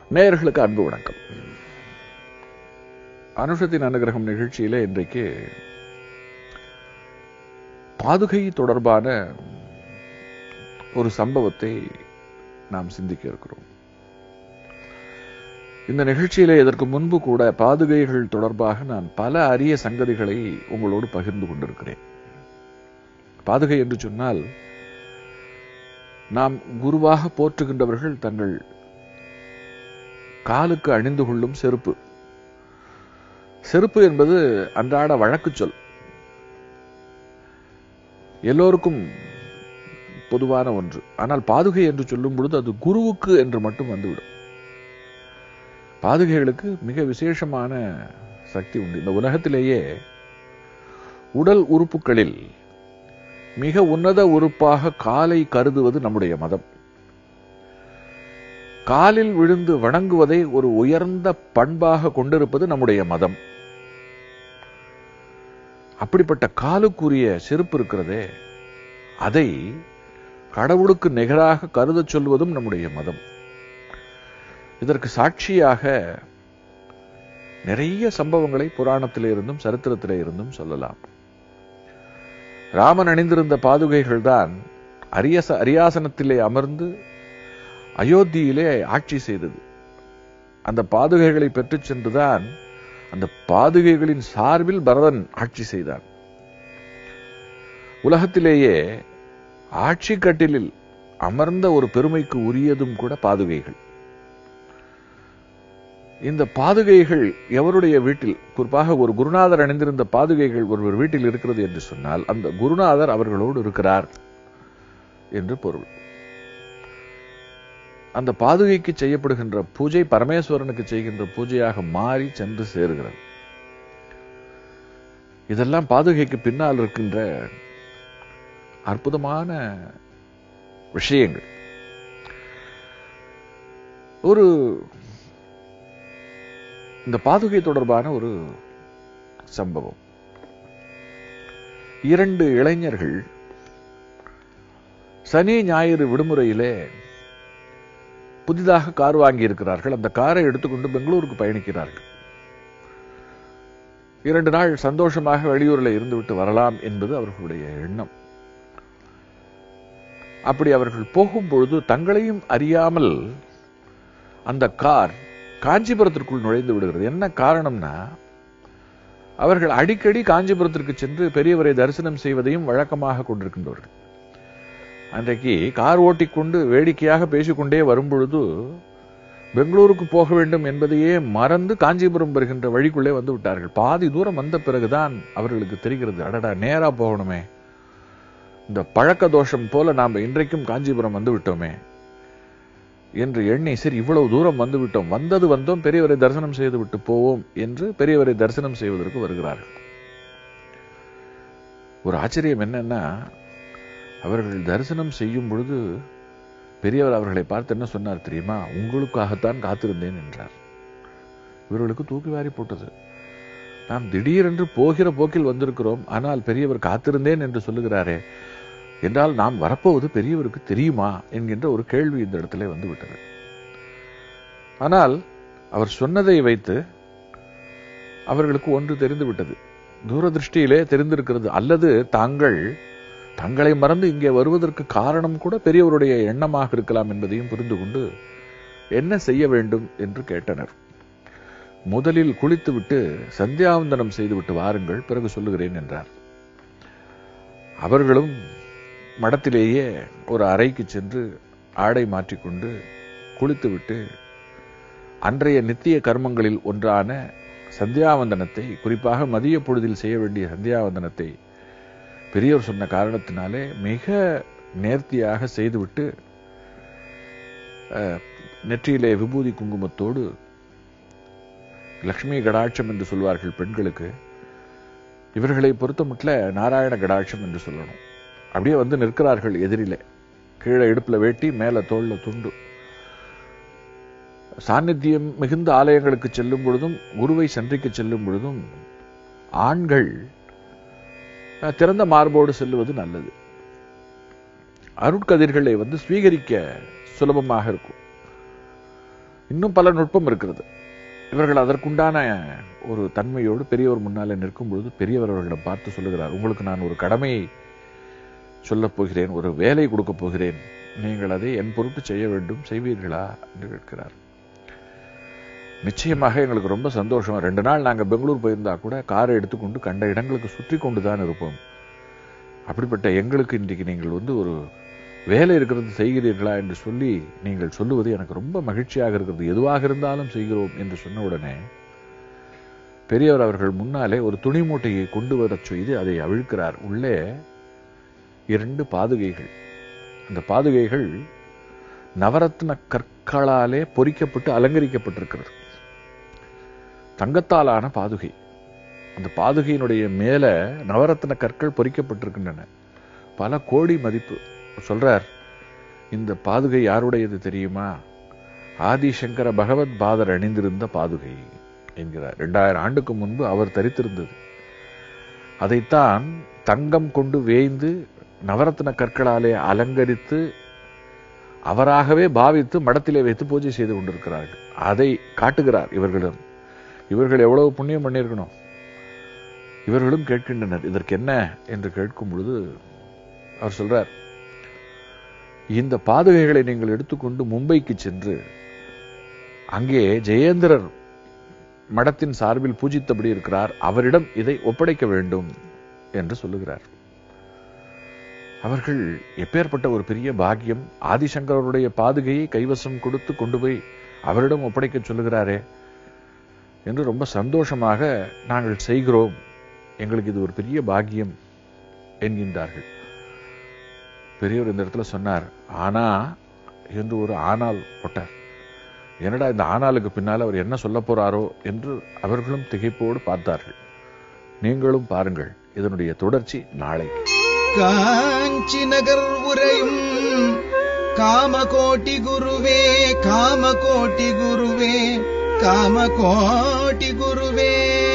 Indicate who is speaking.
Speaker 1: நேயர்களுக்கு அன்பு வணக்கம் அனுஷத்தின் அனுகிரகம் நிகழ்ச்சியிலே இன்றைக்கு பாதுகை தொடர்பான ஒரு சம்பவத்தை நாம் சிந்திக்க இருக்கிறோம் இந்த நிகழ்ச்சியிலே இதற்கு முன்பு கூட பாதுகைகள் தொடர்பாக நான் பல அரிய சங்கதிகளை உங்களோடு பகிர்ந்து கொண்டிருக்கிறேன் பாதுகை என்று சொன்னால் நாம் குருவாக போற்றுகின்றவர்கள் தங்கள் காலுக்கு அணிந்து கொள்ளும் செருப்பு செருப்பு என்பது அன்றாட வழக்கு சொல் எல்லோருக்கும் பொதுவான ஒன்று ஆனால் பாதுகை என்று சொல்லும் பொழுது அது குருவுக்கு என்று மட்டும் வந்துவிடும் பாதுகைகளுக்கு மிக விசேஷமான சக்தி உண்டு இந்த உலகத்திலேயே உடல் உறுப்புகளில் மிக உன்னத உறுப்பாக காலை கருதுவது நம்முடைய மதம் காலில் விழுந்து வணங்குவதை ஒரு உயர்ந்த பண்பாக கொண்டிருப்பது நம்முடைய மதம் அப்படிப்பட்ட காலுக்குரிய செருப்பு இருக்கிறதே அதை கடவுளுக்கு நிகராக கருதச் சொல்வதும் நம்முடைய மதம் இதற்கு சாட்சியாக நிறைய சம்பவங்களை புராணத்திலே இருந்தும் சரித்திரத்திலே இருந்தும் சொல்லலாம் ராமன் அணிந்திருந்த பாதுகைகள் தான் அரியச அரியாசனத்திலே அமர்ந்து அயோத்தியிலே ஆட்சி செய்தது அந்த பாதுகைகளை பெற்றுச் சென்றுதான் அந்த பாதுகைகளின் சார்பில் பரதன் ஆட்சி செய்தான் உலகத்திலேயே ஆட்சி கட்டிலில் அமர்ந்த ஒரு பெருமைக்கு உரியதும் கூட பாதுகைகள் இந்த பாதுகைகள் எவருடைய வீட்டில் குறிப்பாக ஒரு குருநாதர் அணிந்திருந்த பாதுகைகள் ஒருவர் வீட்டில் இருக்கிறது என்று சொன்னால் அந்த குருநாதர் அவர்களோடு இருக்கிறார் என்று பொருள் அந்த பாதுகைக்கு செய்யப்படுகின்ற பூஜை பரமேஸ்வரனுக்கு செய்கின்ற பூஜையாக மாறி சென்று சேருகிறது இதெல்லாம் பாதுகைக்கு பின்னால் இருக்கின்ற அற்புதமான விஷயங்கள் ஒரு இந்த பாதுகை தொடர்பான ஒரு சம்பவம் இரண்டு இளைஞர்கள் சனி ஞாயிறு விடுமுறையிலே புதிதாக கார் வாங்கி இருக்கிறார்கள் அந்த காரை எடுத்துக்கொண்டு பெங்களூருக்கு பயணிக்கிறார்கள் இரண்டு நாள் சந்தோஷமாக வெளியூரில் இருந்துவிட்டு வரலாம் என்பது அவர்களுடைய எண்ணம் அப்படி அவர்கள் போகும் பொழுது தங்களையும் அறியாமல் அந்த கார் காஞ்சிபுரத்திற்குள் நுழைந்து விடுகிறது என்ன காரணம்னா அவர்கள் அடிக்கடி காஞ்சிபுரத்திற்கு சென்று பெரியவரை தரிசனம் செய்வதையும் வழக்கமாக கொண்டிருக்கின்றவர்கள் அன்றைக்கு கார் ஓட்டிக்கொண்டு வேடிக்கையாக பேசிக்கொண்டே வரும்பொழுது பெங்களூருக்கு போக வேண்டும் என்பதையே மறந்து காஞ்சிபுரம் வருகின்ற வழிக்குள்ளே வந்து விட்டார்கள் பாதி தூரம் வந்த பிறகுதான் அவர்களுக்கு தெரிகிறது அடடா நேரா போகணுமே இந்த பழக்க தோஷம் போல நாம் இன்றைக்கும் காஞ்சிபுரம் வந்து விட்டோமே என்று எண்ணி சரி இவ்வளவு தூரம் வந்து விட்டோம் வந்தது வந்தோம் பெரியவரை தரிசனம் செய்து விட்டு போவோம் என்று பெரியவரை தரிசனம் செய்வதற்கு வருகிறார்கள் ஒரு ஆச்சரியம் என்னன்னா அவர்கள் தரிசனம் செய்யும் பொழுது பெரியவர் அவர்களை பார்த்து என்ன சொன்னார் தெரியுமா உங்களுக்காகத்தான் காத்திருந்தேன் என்றார் இவர்களுக்கு தூக்கி வாரி போட்டது நாம் திடீரென்று போகிற போக்கில் வந்திருக்கிறோம் ஆனால் பெரியவர் காத்திருந்தேன் என்று சொல்லுகிறாரே என்றால் நாம் வரப்போவது பெரியவருக்கு தெரியுமா என்கின்ற ஒரு கேள்வி இந்த இடத்துல வந்து விட்டது ஆனால் அவர் சொன்னதை வைத்து அவர்களுக்கு ஒன்று தெரிந்து விட்டது தூரதிருஷ்டியிலே தெரிந்திருக்கிறது அல்லது தாங்கள் தங்களை மறந்து இங்கே வருவதற்கு காரணம் கூட பெரியவருடைய எண்ணமாக இருக்கலாம் என்பதையும் புரிந்து கொண்டு என்ன செய்ய வேண்டும் என்று கேட்டனர் முதலில் குளித்துவிட்டு சந்தியாவந்தனம் செய்துவிட்டு வாருங்கள் பிறகு சொல்லுகிறேன் என்றார் அவர்களும் மடத்திலேயே ஒரு அறைக்கு சென்று ஆடை மாற்றிக்கொண்டு குளித்துவிட்டு அன்றைய நித்திய கர்மங்களில் ஒன்றான சந்தியாவந்தனத்தை குறிப்பாக மதிய பொழுதில் செய்ய வேண்டிய சந்தியாவந்தனத்தை பெரியவர் சொன்ன காரணத்தினாலே மிக நேர்த்தியாக செய்துவிட்டு நெற்றியிலே விபூதி குங்குமத்தோடு லக்ஷ்மி கடாட்சம் என்று சொல்வார்கள் பெண்களுக்கு இவர்களை பொறுத்தமட்டில் நாராயண கடாட்சம் என்று சொல்லணும் அப்படியே வந்து நிற்கிறார்கள் எதிரிலே கீழே இடுப்புல வேட்டி மேல தோல்ல துண்டு சாநித்தியம் மிகுந்த ஆலயங்களுக்கு செல்லும் பொழுதும் குருவை சந்திக்க செல்லும் பொழுதும் ஆண்கள் அஹ், திறந்த மார்போடு செல்லுவது நல்லது அருட்கதிர்களை வந்து ஸ்வீகரிக்க சுலபமாக இருக்கும் இன்னும் பல நுட்பம் இருக்கிறது இவர்கள் அதற்குண்டான ஒரு தன்மையோடு பெரியவர் முன்னாலே நிற்கும் பொழுது பெரியவர் அவர்களிடம் பார்த்து சொல்லுகிறார் உங்களுக்கு நான் ஒரு கடமையை சொல்லப் போகிறேன் ஒரு வேலை கொடுக்கப் போகிறேன் நீங்கள் அதை என் பொருட்டு செய்ய வேண்டும் செய்வீர்களா என்று கேட்கிறார் நிச்சயமாக எங்களுக்கு ரொம்ப சந்தோஷம் ரெண்டு நாள் நாங்க பெங்களூர் போயிருந்தா கூட காரை எடுத்துக்கொண்டு கண்ட இடங்களுக்கு சுற்றி கொண்டு தான் இருப்போம் அப்படிப்பட்ட எங்களுக்கு இன்றைக்கு நீங்கள் வந்து ஒரு வேலை இருக்கிறது செய்கிறீர்களா என்று சொல்லி நீங்கள் சொல்லுவது எனக்கு ரொம்ப மகிழ்ச்சியாக இருக்கிறது எதுவாக இருந்தாலும் செய்கிறோம் என்று சொன்ன உடனே பெரியவர் அவர்கள் முன்னாலே ஒரு துணி மூட்டையை கொண்டு வரச் செய்து அதை அவிழ்க்கிறார் உள்ளே இரண்டு பாதுகைகள் அந்த பாதுகைகள் நவரத்ன கற்களாலே பொறிக்கப்பட்டு அலங்கரிக்கப்பட்டிருக்கிறது தங்கத்தாலான பாதுகை அந்த பாதுகையினுடைய மேல நவரத்ன கற்கள் பொறிக்கப்பட்டிருக்கின்றன பல கோடி மதிப்பு சொல்றார் இந்த பாதுகை யாருடையது தெரியுமா ஆதிசங்கர பகவத் பாதர் அணிந்திருந்த பாதுகை என்கிறார் இரண்டாயிரம் ஆண்டுக்கு முன்பு அவர் தரித்திருந்தது அதைத்தான் தங்கம் கொண்டு வேய்ந்து நவரத்ன கற்களாலே அலங்கரித்து அவராகவே பாவித்து மடத்திலே வைத்து பூஜை செய்து கொண்டிருக்கிறார்கள் அதை காட்டுகிறார் இவர்களும் இவர்கள் எவ்வளவு புண்ணியம் பண்ணியிருக்கணும் இவர்களும் கேட்கின்றனர் இதற்கு என்ன என்று கேட்கும் பொழுது அவர் சொல்றார் இந்த பாதுகைகளை நீங்கள் எடுத்துக்கொண்டு மும்பைக்கு சென்று அங்கே ஜெயேந்திரர் மடத்தின் சார்பில் பூஜித்தபடி இருக்கிறார் அவரிடம் இதை ஒப்படைக்க வேண்டும் என்று சொல்லுகிறார் அவர்கள் எப்பேற்பட்ட ஒரு பெரிய பாக்கியம் ஆதிசங்கரருடைய பாதுகையை கைவசம் கொடுத்து கொண்டு போய் அவரிடம் ஒப்படைக்க சொல்லுகிறாரே என்று ரொம்ப சந்தோஷமாக நாங்கள் செய்கிறோம் எங்களுக்கு இது ஒரு பெரிய பாக்கியம் என்கின்றார்கள் பெரியவர் இந்த இடத்துல சொன்னார் ஆனா என்று ஒரு ஆனால் போட்டார் என்னடா இந்த ஆனாலுக்கு பின்னால் அவர் என்ன சொல்ல போறாரோ என்று அவர்களும் திகைப்போடு பார்த்தார்கள் நீங்களும் பாருங்கள் இதனுடைய தொடர்ச்சி நாளை
Speaker 2: காஞ்சி நகர் உரையும் காமகோட்டி குருவே காமகோட்டி குருவே காமகோட்டி குருவே